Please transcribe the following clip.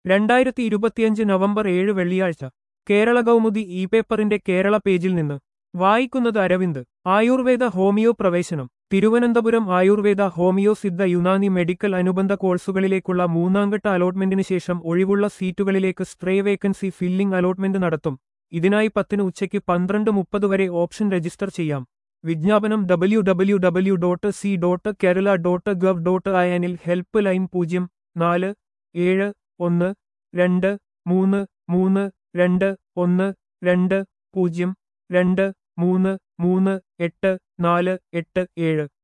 രണ്ടായിരത്തി ഇരുപത്തിയഞ്ച് നവംബർ ഏഴ് വെള്ളിയാഴ്ച കേരള കൗമുദി ഇ പേപ്പറിന്റെ കേരള പേജിൽ നിന്ന് വായിക്കുന്നത് അരവിന്ദ് ആയുർവേദ ഹോമിയോ പ്രവേശനം തിരുവനന്തപുരം ആയുർവേദ ഹോമിയോ സിദ്ധ യുനാനി മെഡിക്കൽ അനുബന്ധ കോഴ്സുകളിലേക്കുള്ള മൂന്നാംഘട്ട അലോട്ട്മെന്റിന് ശേഷം ഒഴിവുള്ള സീറ്റുകളിലേക്ക് സ്ട്രേ വേക്കൻസി ഫില്ലിംഗ് അലോട്ട്മെന്റ് നടത്തും ഇതിനായി പത്തിന് ഉച്ചയ്ക്ക് പന്ത്രണ്ട് മുപ്പത് വരെ ഓപ്ഷൻ രജിസ്റ്റർ ചെയ്യാം വിജ്ഞാപനം W W W dot C dot Kerala dot gov dot അയനിൽ ഹെൽപ്പ് ലൈൻ പൂജ്യം നാല് ഏഴ് ഒന്ന് രണ്ട് മൂന്ന് മൂന്ന് രണ്ട് ഒന്ന് രണ്ട് പൂജ്യം രണ്ട് മൂന്ന് മൂന്ന് എട്ട് നാല് എട്ട് ഏഴ്